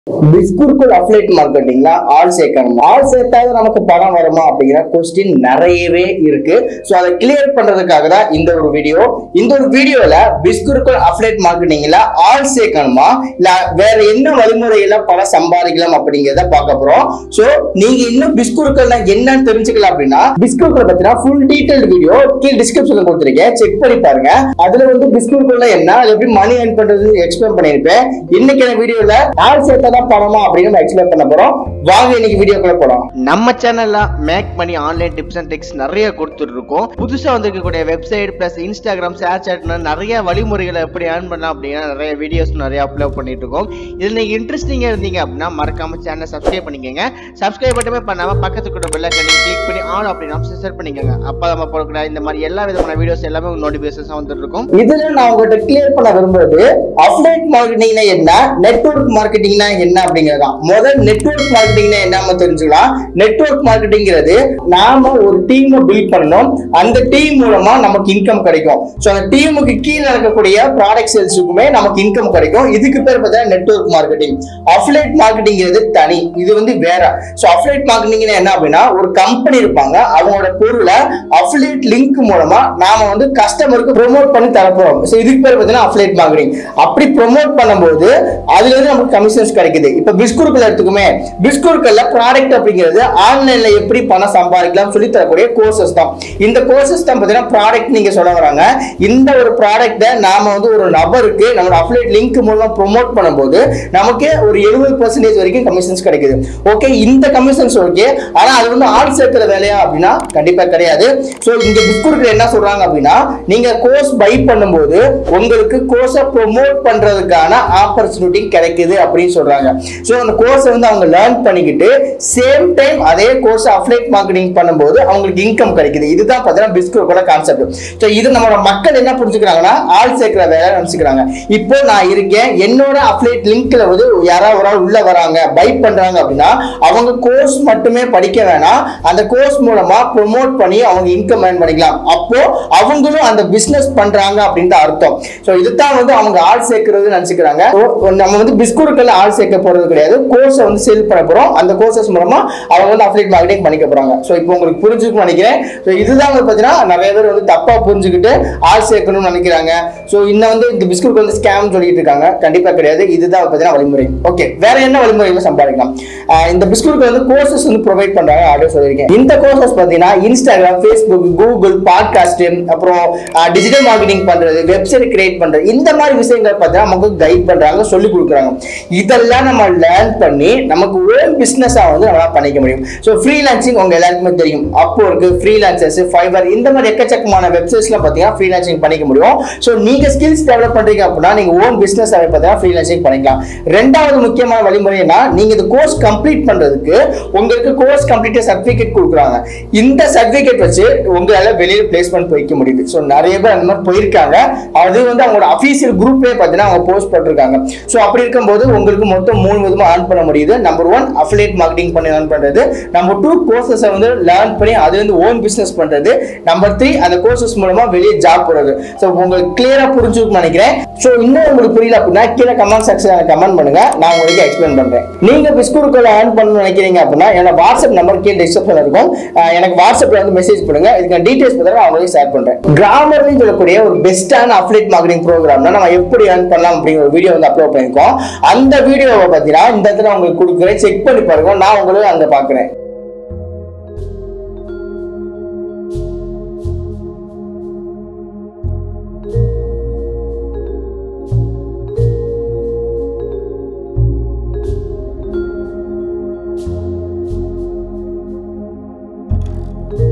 பிஸ்குருக்குள் affiliate மார்க்கெட்டிங்ல ஆள் சேர்க்கணும் ஆள் சேர்த்தாத நமக்கு பணம் வருமா அப்படிங்கிற கொஸ்டின் நிறையவே இருக்கு ஸோ அதை கிளியர் பண்றதுக்காக தான் இந்த ஒரு வீடியோ இந்த ஒரு வீடியோல பிஸ்குருக்குள் அஃபிலேட் மார்க்கெட்டிங்ல ஆள் சேர்க்கணுமா இல்ல வேற என்ன வழிமுறையில பணம் சம்பாதிக்கலாம் அப்படிங்கிறத பார்க்க போறோம் ஸோ நீங்க இன்னும் பிஸ்குருக்கள்னா என்னன்னு தெரிஞ்சுக்கலாம் அப்படின்னா பிஸ்குருக்கள் பத்தினா ஃபுல் டீடைல் வீடியோ கீழ் டிஸ்கிரிப்ஷன்ல கொடுத்துருக்கேன் செக் பண்ணி பாருங்க அதுல வந்து பிஸ்குருக்கள்னா என்ன அது எப்படி மணி ஏர்ன் பண்றது எக்ஸ்பிளைன் பண்ணியிருப்பேன் இன்னைக்கு வீடியோல ஆள் சேர்த்தாதான் பணமா அப்படின்னு நம்ம எக்ஸ்பிளைன் பண்ண போறோம் வாங்க இன்னைக்கு வீடியோக்குள்ள போறோம் நம்ம சேனல்ல make money online tips and tricks நிறைய கொடுத்துட்டு இருக்கோம் புதுசா வந்திருக்கக்கூடிய வெப்சைட் பிளஸ் இன்ஸ்டாகிராம் ஷேர் சாட்னு நிறைய வழிமுறைகளை எப்படி ஏர்ன் பண்ணலாம் அப்படின்னா நிறைய வீடியோஸ் நிறைய அப்லோட் பண்ணிட்டு இருக்கோம் இதுல நீங்க இன்ட்ரெஸ்டிங்கா இருந்தீங்க அப்படின்னா மறக்காம சேனலை சப்ஸ்கிரைப் பண்ணிக்கோங்க சப்ஸ்கிரைப் மட்டுமே பண்ணாம பக்கத்து கூட பெல் ஐக்கனை கிளிக் பண்ணி ஆல் அப்படின்னு ஆப்ஷன் செட் பண்ணிக்கோங்க அப்ப நம்ம போடக்கூடிய இந்த மாதிரி எல்லா விதமான வீடியோஸ் எல்லாமே நோட்டிபிகேஷன் வந்துட்டு இருக்கும் இதுல நான் உங்கள்கிட்ட கிளியர் பண்ண விரும்புறது அஃபிலேட் மார்க்கெட்டிங்னா என்ன நெட்வொர்க் மார்க்கெட்டிங்னா என்ன அப்படிங்கிறது தான் முதல் நெட்வொர்க் மார்க்கெட்டிங்னா என்னன்னு தெரிஞ்சுக்கலாம் நெட்வொர்க் மார்க்கெட்டிங்கிறது நாம ஒரு டீமை பில்ட் பண்ணணும் அந்த டீம் மூலமா நமக்கு இன்கம் கிடைக்கும் ஸோ அந்த டீமுக்கு கீழே இருக்கக்கூடிய ப்ராடக்ட் சேல்ஸுக்குமே நமக்கு இன்கம் கிடைக்கும் இதுக்கு பேர் பார்த்தீங்கன்னா நெட்வொர்க் மார்க்கெட்டிங் அஃபிலேட் மார்க்கெட்டிங்கிறது தனி இது வந்து வேற ஸோ அஃபிலேட் மார்க்கெட்டிங்னா என்ன அப்படின்னா ஒரு கம்பெனி இருப்பாங்க அவங்களோட பொருளை அஃபிலேட் லிங்க் மூலமா நாம வந்து கஸ்டமருக்கு ப்ரோமோட் பண்ணி தரப்போறோம் ஸோ இதுக்கு பேர் பார்த்தீங்கன்னா அஃபிலேட் மார்க்கெட்டிங் அப்படி ப்ரோமோட் பண்ணும்போது அதுல இருந்து நமக்கு கமிஷன்ஸ் கிடைக்குது இப்போ பிஸ்குருக்கள் எடுத்துக்குமே பிஸ்குருக்கள்ல ப்ராடக்ட் அப்படிங்கிறது ஆன்லைன்ல எப்படி பணம் சம்பாதிக்கலாம் சொல்லி தரக்கூடிய கோர்சஸ் தான் இந்த கோர்சஸ் தான் பார்த்தீங்கன்னா ப்ராடக்ட் நீங்க சொல்ல வராங்க இந்த ஒரு ப்ராடக்ட்டை நாம வந்து ஒரு நபருக்கு நம்மளோட அஃபிலேட் லிங்க் மூலமா ப்ரோமோட் பண்ணும்போது நமக்கு ஒரு எழுபது பர்சன்டேஜ் வரைக்கும் கமிஷன்ஸ் கிடைக்குது ஓகே இந்த கமிஷன்ஸ் ஓகே ஆனா அது வந்து ஆள் சேர்க்கிற வேலையா அப்படின்னா கண்டிப்பா கிடையாது ஸோ இங்க பிஸ்குருக்கள் என்ன சொல்றாங்க அப்படின்னா நீங்க கோர்ஸ் பை பண்ணும்போது உங்களுக்கு கோர்ஸை ப்ரோமோட் பண்றதுக்கான ஆப்பர்ச்சுனிட்டி கிடைக்குது அப்படின்னு சொல்றாங்க ஸோ அந்த கோர்ஸை வந்து அவங்க லேர்ன் பண்ணிக்கிட்டு சேம் டைம் அதே கோர்ஸ் அஃப்லைட் மார்க்கெட்டிங் பண்ணும்போது அவங்களுக்கு இன்கம் கிடைக்குது இதுதான் பார்த்தீங்கன்னா பிஸ்குருக்கோட கான்செப்ட் ஸோ இது நம்மளோட மக்கள் என்ன புரிஞ்சுக்கிறாங்கன்னா ஆள் சேர்க்கிற வேலை நினைச்சுக்கிறாங்க இப்போ நான் இருக்கேன் என்னோட அஃப்லைட் லிங்க்ல வந்து யாராவது ஒரு ஆள் உள்ள வராங்க பை பண்றாங்க அப்படின்னா அவங்க கோர்ஸ் மட்டுமே படிக்க வேணாம் அந்த கோர்ஸ் மூலமா ப்ரொமோட் பண்ணி அவங்க இன்கம் ஏர்ன் பண்ணிக்கலாம் அப்போ அவங்களும் அந்த பிசினஸ் பண்றாங்க அப்படின்ற அர்த்தம் ஸோ இதுதான் வந்து அவங்க ஆள் சேர்க்கறது நினைச்சுக்கிறாங்க So, நம்ம வந்து பிஸ்குருக்கெல்லாம் ஆள் சேர்க்க போறது கிடையாது கோர்ஸை வந்து சேல் பண்ண போறோம் அந்த கோர்சஸ் மூலமா அவங்க வந்து அஃபிலேட் மார்க்கெட்டிங் பண்ணிக்க போறாங்க ஸோ இப்போ உங்களுக்கு புரிஞ்சுக்கும் நினைக்கிறேன் ஸோ இதுதான் வந்து பார்த்தீங்கன்னா நிறைய பேர் வந்து தப்பா புரிஞ்சுக்கிட்டு ஆள் சேர்க்கணும்னு நினைக்கிறாங்க ஸோ இன்னும் வந்து இந்த பிஸ்குருக்கு வந்து ஸ்கேம் சொல்லிட்டு இருக்காங்க கண்டிப்பா கிடையாது இதுதான் பார்த்தீங்கன்னா வழிமுறை ஓகே வேற என்ன வழிமுறைகளை சம்பாதிக்கலாம் ஆஹ் இந்த பிஸ்குருக்கு வந்து கோர்சஸ் வந்து ப்ரொவைட் பண்றாங்க ஆர்டர் சொல்லியிருக்கேன் இந்த கோர்சஸ் பார்த்தீங்கன்னா இன்ஸ்டாகிராம் ஃபேஸ்புக் கூகுள் பாட்காஸ்ட் அப்புறம் டிஜிட்டல் மார்க்கெட்டிங் பண்றது வெப்சைட் கிரியேட் பண்றது இந்த மாதிரி விஷயங்கள் பார்த்தீங்கன்னா நமக்கு கைட் பண்றாங்க சொல்லி கொடுக்குறாங்க இதெல்லாம் நம்ம லேர்ன் பண்ணி நமக்கு ஓன் பிசினஸா வந்து நம்மளால பண்ணிக்க முடியும் ஸோ ஃப்ரீலான்சிங் உங்க எல்லாருக்குமே தெரியும் அப்போ இருக்கு ஃப்ரீலான்சர்ஸ் ஃபைபர் இந்த மாதிரி எக்கச்சக்கமான வெப்சைட்ஸ்லாம் பார்த்தீங்கன்னா ஃப்ரீலான்சிங் பண்ணிக்க முடியும் ஸோ நீங்க ஸ்கில்ஸ் டெவலப் பண்றீங்க அப்படின்னா நீங்க ஓன் பிசினஸ் பார்த்தீங்கன்னா ஃப்ரீலான்சிங் பண்ணிக்கலாம் ரெண்டாவது முக்கியமான வழிமுறைனா நீங்க இந்த கோர்ஸ் கம்ப்ளீட் பண்றதுக்கு உங்களுக்கு கோர்ஸ் கம்ப்ளீட் சர்டிஃபிகேட் கொடுக்குறாங்க இந்த சர்டிஃபிகேட் வச்சு உங்களால வெளியில பிளேஸ்மெண்ட் வைக்க முடியுது ஸோ நிறைய பேர் அந்த மாதிரி போயிருக்காங்க அது வந்து அவங்களோட அஃபீஷியல் குரூப்லேயே பார்த்தீங்கன்னா அவங்க போஸ்ட் பண்ணிருக்காங்க ஸோ அப்படி இருக்கும்போது உங்களுக்கு மொத்தம் மூணு விதமா ஏர்ன் பண்ண முடியுது நம்பர் ஒன் அஃபிலேட் மார்க்கெட்டிங் பண்ணி ஏர்ன் பண்றது நம்பர் டூ கோர்சஸை வந்து லேர்ன் பண்ணி அது வந்து ஓன் பிசினஸ் பண்றது நம்பர் த்ரீ அந்த கோர்சஸ் மூலமா வெளியே ஜாப் போறது ஸோ உங்களுக்கு கிளியரா புரிஞ்சுக்கும் நினைக்கிறேன் ஸோ இன்னும் உங்களுக்கு புரியல அப்படின்னா கீழே கமெண்ட் செக்ஷன் கமெண்ட் பண்ணுங்க நான் உங்களுக்கு எக்ஸ்பிளைன் பண்றேன் நீங்க பிஸ்குருக்குள்ள ஏர்ன் பண்ணணும்னு நினைக்கிறீங்க அப்படின்னா என்னோட வாட்ஸ்அப் நம்பர் கீழே டிஸ்கிரிப்ஷன் இருக்கும் அஹ் எனக்கு வாட்ஸ்அப்ல வந்து மெசேஜ் பண்ணுங்க இதுக்கு டீடைல்ஸ் பத்தி நான் உங்களுக்கு ஷேர் பண்றேன் கிராமர்னு சொல்லக்கூடிய ஒரு பெஸ்டான அஃபிலேட் மார்க்கெட்டிங் ப்ரோக்ராம்னா நம்ம எப்படி ஏர்ன் பண்ணலாம் அப்படிங்கிற ஒரு வீடியோ வந்து அப்லோட் பண்ணிருக்கோம் அந்த வீடியோவை பார்த்தீங்கன்னா இந்த இடத்துல உங்களுக்கு கொடுக்குறேன் செக் பண்ணி பாருங்க நான் உங்களுக்கு அங்க பாக்குறேன்